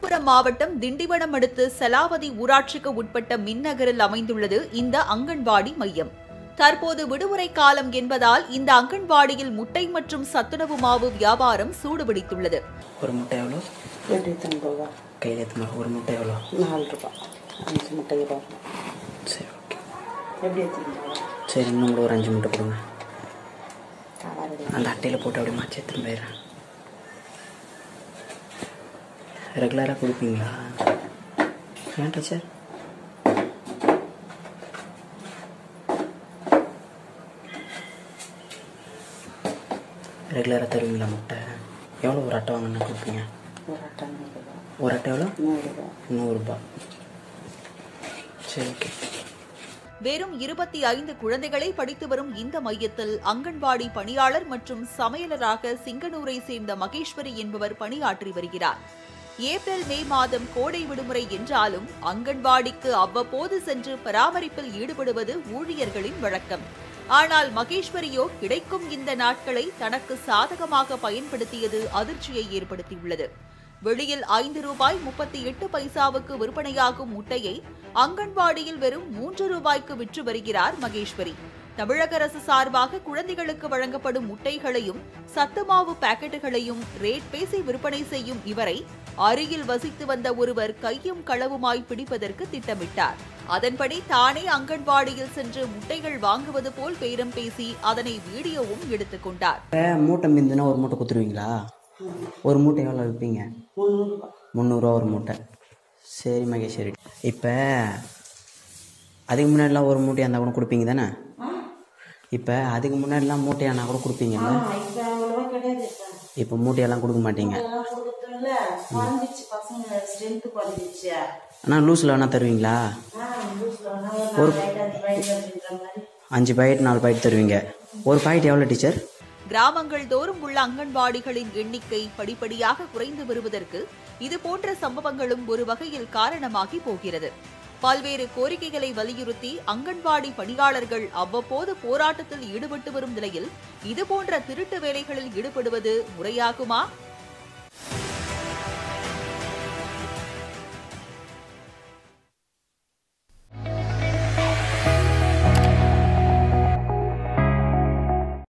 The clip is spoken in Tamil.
விழுப்புரம் மாவட்டம் திண்டிவனம் அடுத்து செலாவதி ஊராட்சிக்கு உட்பட்ட மின்னகரில் அமைந்துள்ளது இந்த அங்கன்வாடி மையம் தற்போது விடுமுறை காலம் என்பதால் இந்த அங்கன்வாடியில் முட்டை மற்றும் சத்துணவு மாவு வியாபாரம் சூடுபிடித்துள்ளது ஒரு முட்டை எவ்வளோ எண்பத்தொம்பது ரூபா கையில் எத்தனை ஒரு முட்டை எவ்வளோ நாலு ரூபா அஞ்சு முட்டை ரூபா சரி ஓகே எப்படி எடுத்துக்கிட்டா சரி இன்னும் கூட ஒரு அஞ்சு முட்டை கொடுங்க காவாரடி அந்த அட்டையில் போட்டு அப்படியே மாற்றி எடுத்துன்னு போயிடுறேன் ரெகுலராக கொடுப்பீங்களா ஏன் டீச்சர் ரெகுலராக தருவீங்களா முட்டை எவ்வளோ ஒரு அட்டை வாங்கினா கொடுப்பீங்க ஒரு அட்டை நூறுரூவா ஒரு அட்டை எவ்வளோ நூறுரூவா நூறுரூபா சரி ஓகே வெறும் இருபத்தி ஐந்து குழந்தைகளை படித்து வரும் இந்த மையத்தில் அங்கன்வாடி பணியாளர் மற்றும் சமையலராக சிங்கனூரை சேர்ந்த மகேஸ்வரி என்பவர் பணியாற்றி வருகிறார் ஏப்ரல் மே மாதம் கோடை விடுமுறை என்றாலும் அங்கன்வாடிக்கு அவ்வப்போது சென்று பராமரிப்பில் ஈடுபடுவது ஊழியர்களின் வழக்கம் ஆனால் மகேஸ்வரியோ கிடைக்கும் இந்த நாட்களை தனக்கு சாதகமாக பயன்படுத்தியது அதிர்ச்சியை ஏற்படுத்தியுள்ளது வெளியில் ஐந்து ரூபாய் முப்பத்தி எட்டு பைசாவுக்கு விற்பனையாகும் முட்டையை அங்கன்வாடியில் வெறும் மூன்று ரூபாய்க்கு விற்று வருகிறார் மகேஸ்வரி தமிழக அரசு சார்பாக குழந்தைகளுக்கு வழங்கப்படும் முட்டைகளையும் சத்துமாவு பாக்கெட்டுகளையும் ரேட் பேசி விற்பனை செய்யும் இவரை அருகில் வசித்து வந்த ஒருவர் கையும் களவுமாய் பிடிப்பதற்கு திட்டமிட்டார் அதன்படி தானே அங்கன்வாடியில் சென்று முட்டைகள் வாங்குவது போல் பேரம் பேசி அதனை வீடியோவும் எடுத்துக் கொண்டார் இப்போ மூட்டை மிந்துனா ஒரு மூட்டை கொடுத்துருவீங்களா ஒரு மூட்டை எவ்வளோ விற்பீங்க முந்நூறுரூவா முந்நூறுரூவா ஒரு மூட்டை சரி மகேஸ்வரி இப்போ அதுக்கு முன்னாடிலாம் ஒரு மூட்டையாக இருந்தால் கூட கொடுப்பீங்க தானே இப்போ அதுக்கு முன்னாடிலாம் மூட்டையானா கூட கொடுப்பீங்கல்ல இப்போ அவ்வளோவா கிடையாது இப்போ இப்போ மூட்டையெல்லாம் கொடுக்க மாட்டீங்க அதெல்லாம் கொடுக்குறதுல குறைஞ்சிச்சு பசங்க ஸ்ட்ரென்த்து குறைஞ்சிச்சு ஆனால் லூஸில் வேணால் தருவீங்களா ஆ லூஸில் வேணா ஒரு பாக்கெட் அஞ்சு பாக்கெட் அப்படின்ற மாதிரி அஞ்சு பாக்கெட் நாலு பாக்கெட் தருவீங்க ஒரு பாக்கெட் எவ்வளோ டீச்சர் கிராமங்கள் தோறும் உள்ள அங்கன்வாடிகளின் எண்ணிக்கை படிப்படியாக குறைந்து வருவதற்கு இது போன்ற சம்பவங்களும் ஒரு வகையில் காரணமாகி போகிறது பல்வேறு கோரிக்கைகளை வலியுறுத்தி அங்கன்வாடி பணியாளர்கள் அவ்வப்போது போராட்டத்தில் ஈடுபட்டு வரும் நிலையில் இதுபோன்ற திருட்டு வேலைகளில் ஈடுபடுவது முறையாகுமா